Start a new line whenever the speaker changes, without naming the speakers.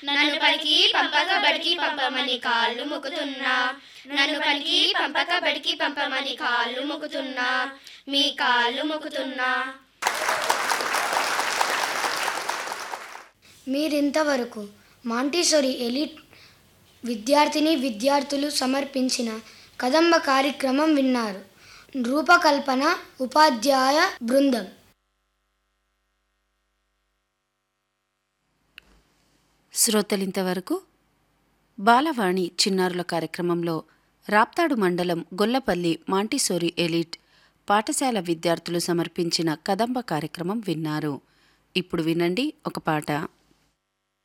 నన్ను పనికి పంపక బడికి పంపమని కాళ్ళు మొక్కుతున్నా నన్ను పనికి పంపక బడికి పంపమని కాళ్ళు మొక్కుతున్నా మీ కాళ్ళు మొక్కుతున్నా
మీరింతవరకు మాంటిసోరి ఎలిట్ విద్యార్థిని విద్యార్థులు సమర్పించిన కదంబ కార్యక్రమం విన్నారు రూపకల్పన ఉపాధ్యాయ బృందం
శ్రోతలింతవరకు బాలవాణి చిన్నారుల కార్యక్రమంలో రాప్తాడు మండలం గొల్లపల్లి మాంటిసోరి ఎలిట్ పాఠశాల విద్యార్థులు సమర్పించిన కదంబ కార్యక్రమం విన్నారు ఇప్పుడు వినండి ఒక పాట